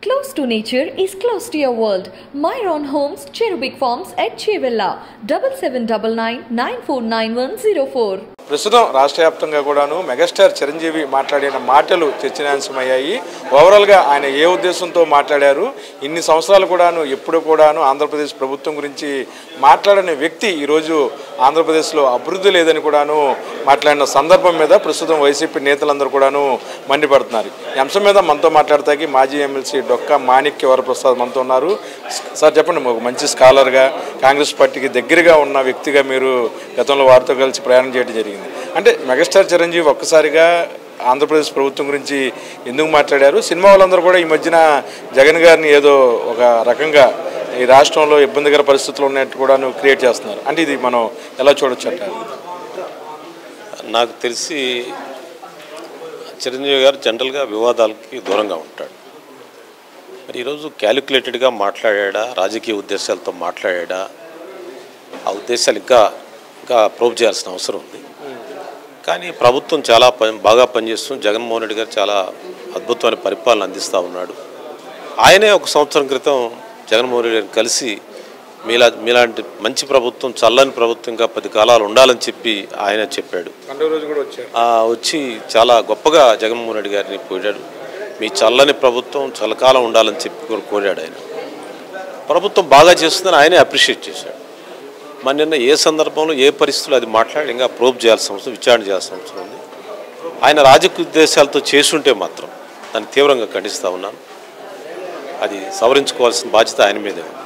Close to nature is close to your world. Myron Homes, Cherubic Farms at Chevilla, 7799 949104. ప్రస్తుతం రాష్ట్ర వ్యాప్తంగా కూడాను megastar Chiranjeevi మాట్లాడిన మాటలు చర్చనీయాంశమయ్యాయి ఓవరాల్గా ఆయన ఏ ఉద్దేశంతో మాట్లాడారు ఇన్ని సంవత్సరాలు కూడాను ఎప్పుడు కూడాను ఆంధ్రప్రదేశ్ ప్రభుత్వం గురించి మాట్లాడని వ్యక్తి ఈరోజు ఆంధ్రప్రదేశ్లో అభివృద్ధి లేదని కూడాను మాట్లాడిన సందర్భం మీద ప్రస్తుతం వైసీపీ నేతలందరూ కూడాను మండిపడుతున్నారు ఈ అంశం మీద మనతో మాట్లాడతాకి మాజీ ఎమ్మెల్సీ డొక్క మాణిక్య వరప్రసాద్ మనతో ఉన్నారు సార్ చెప్పండి ఒక మంచి స్కాలర్గా కాంగ్రెస్ పార్టీకి దగ్గరగా ఉన్న వ్యక్తిగా మీరు గతంలో వారితో కలిసి ప్రయాణం చేయడం జరిగింది అంటే మెగాస్టార్ చిరంజీవి ఒక్కసారిగా ఆంధ్రప్రదేశ్ ప్రభుత్వం గురించి ఎందుకు మాట్లాడారు సినిమా వాళ్ళందరూ కూడా ఈ మధ్యన జగన్ గారిని ఏదో ఒక రకంగా ఈ రాష్ట్రంలో ఇబ్బందికర పరిస్థితులు ఉన్నట్టు కూడా క్రియేట్ చేస్తున్నారు అంటే ఇది మనం ఎలా చూడొచ్చు అంటారు నాకు తెలిసి చిరంజీవి గారు జనరల్గా వివాదాలకి దూరంగా ఉంటాడు మరి ఈరోజు క్యాలిక్యులేటెడ్గా మాట్లాడా రాజకీయ ఉద్దేశాలతో మాట్లాడా ఆ ఉద్దేశాలు ఇంకా ఇంకా ప్రూవ్ చేయాల్సిన అవసరం ఉంది కానీ ప్రభుత్వం చాలా పని బాగా పనిచేస్తుంది జగన్మోహన్ రెడ్డి గారు చాలా అద్భుతమైన పరిపాలన అందిస్తూ ఉన్నాడు ఆయనే ఒక సంవత్సరం క్రితం జగన్మోహన్ రెడ్డి గారిని కలిసి మీలా మీలాంటి మంచి ప్రభుత్వం చల్లని ప్రభుత్వం ఇంకా పది కాలాలు ఉండాలని చెప్పి ఆయన చెప్పాడు పండుగ రోజు కూడా వచ్చారు ఆ, వచ్చి చాలా గొప్పగా జగన్మోహన్ రెడ్డి గారిని కోరాడు మీ చల్లని ప్రభుత్వం చలకాలం ఉండాలని చెప్పి కూడా కోరాడు ఆయన ప్రభుత్వం బాగా చేస్తుందని ఆయనే అప్రిషియేట్ చేశాడు మరి నిన్న ఏ సందర్భంలో ఏ పరిస్థితుల్లో అది మాట్లాడి ఇంకా ప్రోబ్ చేయాల్సిన అవసరం విచారణ చేయాల్సిన అవసరం ఉంది ఆయన రాజకీయ ఉద్దేశాలతో చేసుంటే మాత్రం దాన్ని తీవ్రంగా ఖండిస్తూ ఉన్నాను అది సవరించుకోవాల్సిన బాధ్యత ఆయన మీదే ఉంది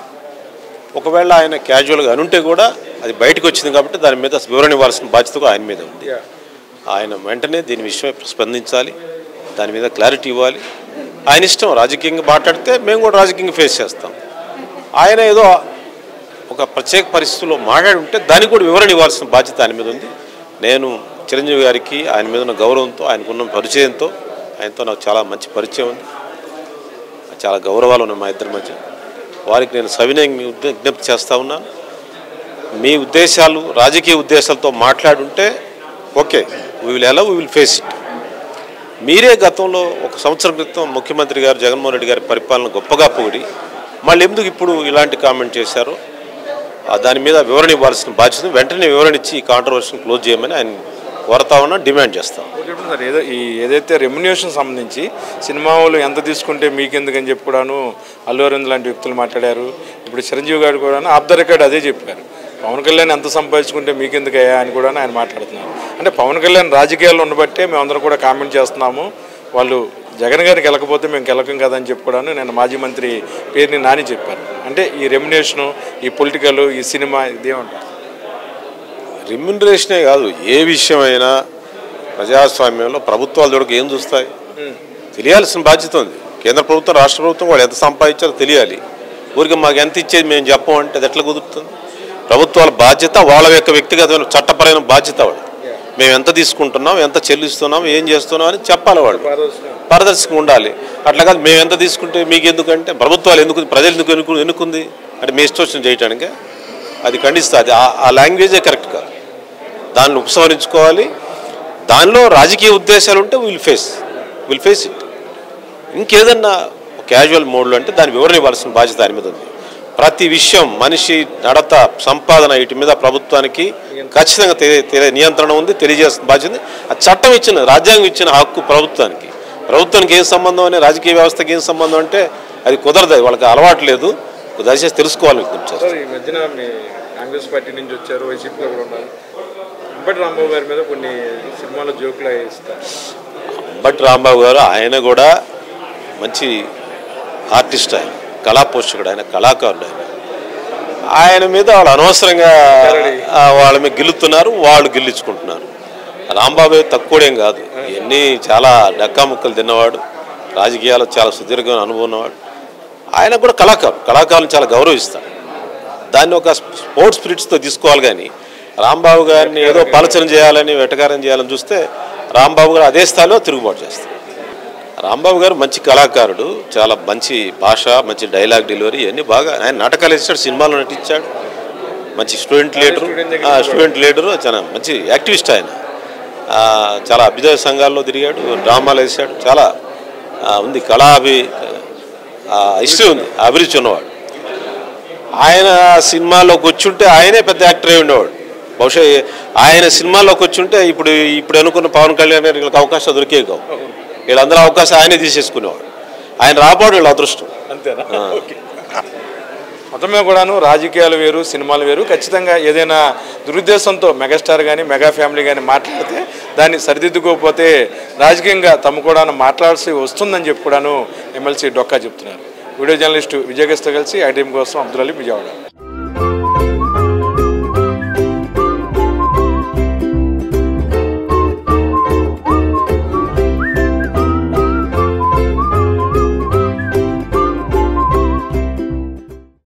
ఒకవేళ ఆయన క్యాజువల్గా అనుంటే కూడా అది బయటకు వచ్చింది కాబట్టి దాని మీద వివరణ ఇవ్వాల్సిన బాధ్యత కూడా ఆయన మీదే ఉంది ఆయన వెంటనే దీని విషయమై స్పందించాలి దాని మీద క్లారిటీ ఇవ్వాలి ఆయన ఇష్టం రాజకీయంగా మాట్లాడితే మేము కూడా రాజకీయంగా ఫేస్ చేస్తాం ఆయన ఏదో ఒక ప్రత్యేక పరిస్థితుల్లో మాట్లాడి ఉంటే దానికి కూడా వివరణ ఇవ్వాల్సిన బాధ్యత ఆయన మీద ఉంది నేను చిరంజీవి గారికి ఆయన మీద ఉన్న గౌరవంతో ఆయనకున్న పరిచయంతో ఆయనతో నాకు చాలా మంచి పరిచయం ఉంది చాలా గౌరవాలు ఉన్నాయి మా ఇద్దరి మధ్య వారికి నేను సవినయంగా విజ్ఞ- విజ్ఞప్తి చేస్తా ఉన్నాను మీ ఉద్దేశాలు రాజకీయ ఉద్దేశాలతో మాట్లాడుంటే ఓకే వీ విల్ ఎలా వీ విల్ ఫేస్ ఇట్ మీరే గతంలో ఒక సంవత్సరం క్రితం ముఖ్యమంత్రి గారు జగన్మోహన్ రెడ్డి గారి పరిపాలన గొప్పగా పొగిడి మళ్ళీ ఎందుకు ఇప్పుడు ఇలాంటి కామెంట్ చేశారో ఆ దాని మీద వివరణ ఇవ్వాల్సిన బాధ్యత వెంటనే వివరణ ఇచ్చి ఈ కాంట్రవర్షన్ క్లోజ్ చేయమని ఆయన కోరతా ఉన్నా డిమాండ్ చేస్తాం చెప్పండి సార్ ఏదో ఈ ఏదైతే రెమ్యునేషన్ సంబంధించి సినిమా వాళ్ళు ఎంత తీసుకుంటే మీకెందుకని చెప్పి కూడాను అల్లు అరవింద్ లాంటి వ్యక్తులు మాట్లాడారు ఇప్పుడు చిరంజీవి గారు కూడా ఆఫ్ ద రికార్డ్ అదే చెప్పారు పవన్ కళ్యాణ్ ఎంత సంపాదించుకుంటే మీకెందుకయ్యా అని కూడా ఆయన మాట్లాడుతున్నారు అంటే పవన్ కళ్యాణ్ రాజకీయాల్లో ఉండబట్టే మేమందరం కూడా కామెంట్ చేస్తున్నాము వాళ్ళు జగన్ గారికి వెళ్ళకపోతే మేము గెలకం కదని చెప్పి కూడాను నేను మాజీ మంత్రి పేరుని నాని చెప్పారు అంటే ఈ రెమ్యునేషను ఈ పొలిటికల్ ఈ సినిమా ఇదేమంటారు రెమ్యునరేషనే కాదు ఏ విషయమైనా ప్రజాస్వామ్యంలో ప్రభుత్వాలు దొరికి ఏం చూస్తాయి తెలియాల్సిన బాధ్యత ఉంది కేంద్ర ప్రభుత్వం రాష్ట్ర ప్రభుత్వం వాళ్ళు ఎంత సంపాదించారో తెలియాలి ఊరికి మాకు ఎంత ఇచ్చేది మేము చెప్పమంటే అది ఎట్లా కుదురుతుంది ప్రభుత్వాల బాధ్యత వాళ్ళ యొక్క వ్యక్తిగతమైన చట్టపరమైన బాధ్యత వాళ్ళు మేము ఎంత తీసుకుంటున్నాం ఎంత చెల్లిస్తున్నాం ఏం చేస్తున్నాం అని చెప్పాలి వాళ్ళు పారదర్శకంగా ఉండాలి అట్లా కాదు మేము ఎంత తీసుకుంటే మీకు ఎందుకంటే ప్రభుత్వాలు ఎందుకు ప్రజలు ఎందుకు ఎన్నుకు ఎన్నుకుంది అంటే మీ ఇష్టం వచ్చిన చేయటానికి అది ఖండిస్తుంది ఆ- ఆ లాంగ్వేజే కరెక్ట్ కాదు దాన్ని ఉపసంహరించుకోవాలి దానిలో రాజకీయ ఉద్దేశాలు ఉంటే will face will face it ఇంకేదన్నా క్యాజువల్ మోడ్లో అంటే దాని వివరణ ఇవ్వాల్సిన బాధ్యత దాని మీద ఉంది ప్రతి విషయం మనిషి నడత సంపాదన వీటి మీద ప్రభుత్వానికి ఖచ్చితంగా తె- తె- నియంత్రణ ఉంది తెలియజేసిన బాధ్యత ఉంది ఆ చట్టం ఇచ్చిన రాజ్యాంగం ఇచ్చిన హక్కు ప్రభుత్వానికి ప్రభుత్వానికి ఏం సంబంధం అని రాజకీయ వ్యవస్థకి ఏం సంబంధం అంటే అది కుదరదు అది వాళ్ళకి అలవాటు లేదు దయచేసి తెలుసుకోవాలని విజ్ఞప్తి చేస్తాను. సార్ ఈ మధ్యన మీ కాంగ్రెస్ పార్టీ నుంచి వచ్చారు వైసీపీలో కూడా ఉన్నారు అంబటి రాంబాబు గారి మీద కొన్ని సినిమాలో జోకులు ఇస్తారు బట్ రాంబాబు గారు ఆయన కూడా మంచి ఆర్టిస్ట్ ఆయన కళా పోషకుడు ఆయన కళాకారుడు ఆయన ఆయన మీద వాళ్ళు అనవసరంగా ఆ, వాళ్ళ మీద గిల్లుతున్నారు వాళ్ళు గిల్లించుకుంటున్నారు రాంబాబు తక్కువడేం కాదు ఇవన్నీ చాలా డక్కా ముక్కలు తిన్నవాడు రాజకీయాలు చాలా సుదీర్ఘమైన అనుభవం ఉన్నవాడు ఆయన కూడా కళాకారుడు కళాకారులను చాలా గౌరవిస్తాడు దాన్ని ఒక స్పోర్ట్స్ స్పిరిట్స్తో తీసుకోవాలి కానీ రాంబాబు గారిని ఏదో పలచన చేయాలని వెటకారం చేయాలని చూస్తే రాంబాబు గారు అదే స్థాయిలో తిరుగుబాటు చేస్తారు రాంబాబు గారు మంచి కళాకారుడు చాలా మంచి భాష మంచి డైలాగ్ డెలివరీ ఇవన్నీ బాగా ఆయన నాటకాలు వేసాడు సినిమాలో నటించాడు మంచి స్టూడెంట్ లీడరు స్టూడెంట్ లీడరు చాలా మంచి యాక్టివిస్ట్ ఆయన ఆ, చాలా అభ్యుదయ సంఘాల్లో తిరిగాడు డ్రామాలు వేసాడు చాలా ఆ, ఉంది కళా అభి ఆ హిస్టరీ ఉంది ఆ అభిరుచి ఉన్నవాడు ఆయన సినిమాలోకి వచ్చుంటే ఆయనే పెద్ద యాక్టర్ అయి ఉండేవాడు బహుశా ఆయన సినిమాలోకి వచ్చుంటే ఇప్పుడు ఇప్పుడు అనుకున్న పవన్ కళ్యాణ్ గారికి వీళ్ళకి అవకాశం దొరికే కావు వీళ్ళందరూ అవకాశం ఆయనే తీసేసుకునేవాడు ఆయన రాబోడు వీళ్ళ అదృష్టం అంతేనా ఓకే మొత్తం మీద కూడాను రాజకీయాలు వేరు సినిమాలు వేరు ఖచ్చితంగా ఏదైనా దురుద్దేశంతో మెగాస్టార్ కానీ మెగా ఫ్యామిలీ కానీ మాట్లాడితే దాన్ని సరిదిద్దుకోకపోతే రాజకీయంగా తమ కూడా మాట్లాడాల్సి వస్తుందని చెప్పి కూడాను ఎమ్మెల్సీ డొక్కా చెప్తున్నారు వీడియో జర్నలిస్టు విజయగస్తో కలిసి ఐటీఎం కోసం అబ్దుల్ అలీ విజయవాడ